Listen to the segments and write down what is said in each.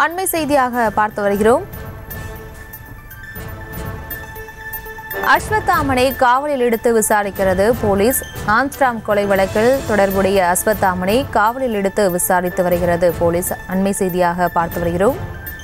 அண்மை செய்தியாக பார்த்து வருகிறோம் அஸ்வத்தாமனை காவலில் எடுத்து விசாரிக்கிறது போலீஸ் ஆம்ஸ்டாம் கொலை வழக்கில் தொடர்புடைய அஸ்வத்தாமனை காவலில் எடுத்து விசாரித்து வருகிறது போலீஸ் அண்மை செய்தியாக பார்த்து வருகிறோம்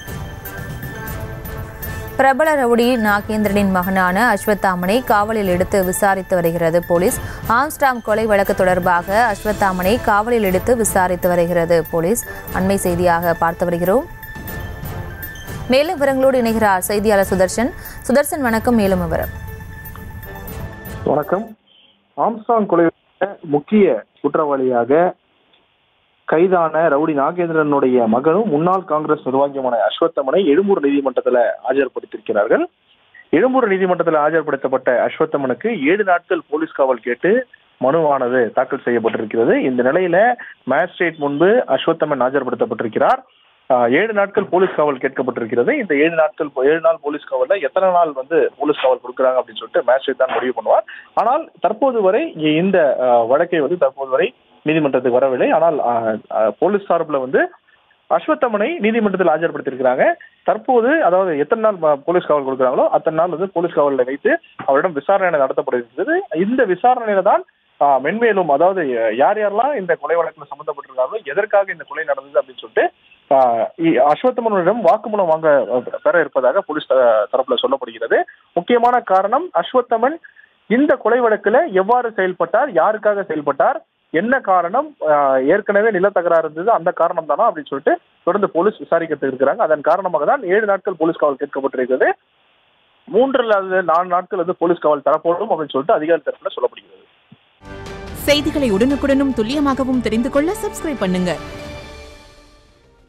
பிரபல ரவுடி நாகேந்திரனின் மகனான அஸ்வத்தாமனை காவலில் எடுத்து விசாரித்து வருகிறது போலீஸ் ஆம்ஸ்டாம் கொலை வழக்கு தொடர்பாக அஸ்வத்தாமனை காவலில் எடுத்து விசாரித்து வருகிறது போலீஸ் அண்மை செய்தியாக பார்த்து வருகிறோம் மேலும் விவரங்களோடு இணைகிறார் செய்தியாளர் சுதர்ஷன் சுதர்ஷன் வணக்கம் மேலும் விவரம் வணக்கம் ஆம்ஸ்டாங் கொலை வழக்குல முக்கிய குற்றவாளியாக கைதான ரவுடி நாகேந்திரனுடைய மகனும் முன்னாள் காங்கிரஸ் நிர்வாகியுமான அஸ்வத்தமனை எழும்பூர் நீதிமன்றத்தில் ஆஜர்படுத்தியிருக்கிறார்கள் எழும்பூர் நீதிமன்றத்தில் ஆஜர்படுத்தப்பட்ட அஸ்வத்தமனுக்கு ஏழு நாட்கள் போலீஸ் காவல் கேட்டு மனுவானது தாக்கல் செய்யப்பட்டிருக்கிறது இந்த நிலையில மேஜிஸ்ட்ரேட் முன்பு அஸ்வத்தமன் ஆஜர்படுத்தப்பட்டிருக்கிறார் ஆஹ் ஏழு நாட்கள் போலீஸ் காவல் கேட்கப்பட்டிருக்கிறது இந்த ஏழு நாட்கள் ஏழு நாள் போலீஸ் காவல்ல எத்தனை நாள் வந்து போலீஸ் காவல் கொடுக்குறாங்க அப்படின்னு சொல்லிட்டு மேஜிஸ்ட்ரேட் தான் முடிவு பண்ணுவார் ஆனால் தற்போது வரை இந்த ஆஹ், வழக்கை வந்து தற்போது வரை நீதிமன்றத்துக்கு வரவில்லை ஆனால் ஆஹ், ஆஹ், போலீஸ் சார்பில் வந்து அஸ்வத்தமனை நீதிமன்றத்தில் ஆஜர்படுத்தியிருக்கிறாங்க தற்போது அதாவது எத்தனை நாள் ம- போலீஸ் காவல் கொடுக்குறாங்களோ அத்தனை நாள் வந்து போலீஸ் காவலில் வைத்து அவரிடம் விசாரணை நடத்தப்படுகிறது இந்த விசாரணையில தான் ஆஹ், மென்மேலும் அதாவது அஹ், யார் யாரெல்லாம் இந்த கொலை வழக்கில் சம்பந்தப்பட்டிருக்காங்களோ எதற்காக இந்த கொலை நடந்தது அப்படின்னு சொல்லிட்டு ஆஹ், இ- அஸ்வத்தமனிடம் வாக்குமூலம் வாங்க அஹ், பெற இருப்பதாக போலீஸ் த- தரப்புல சொல்லப்படுகிறது முக்கியமான காரணம் அஸ்வத்தமன் இந்த கொலை வழக்குல எவ்வாறு செயல்பட்டார் யாருக்காக செயல்பட்டார் என்ன காரணம் ஆஹ், ஏற்கனவே நில தகராறு இருந்தது அந்த காரணம் தானா அப்படின்னு சொல்லிட்டு தொடர்ந்து போலீஸ் விசாரிக்க இருக்கிறாங்க அதன் காரணமாக தான் ஏழு நாட்கள் போலீஸ் காவல் கேட்கப்பட்டிருக்கிறது மூன்று அல்லது நான்கு நாட்கள் வந்து போலீஸ் காவல் தரப்படும் அப்படின்னு சொல்லிட்டு அதிகாரி தரப்புல சொல்லப்படுகிறது செய்திகளை உடனுக்குடனும் துல்லியமாகவும் தெரிந்து கொள்ள சப்ஸ்கிரைப் பண்ணுங்க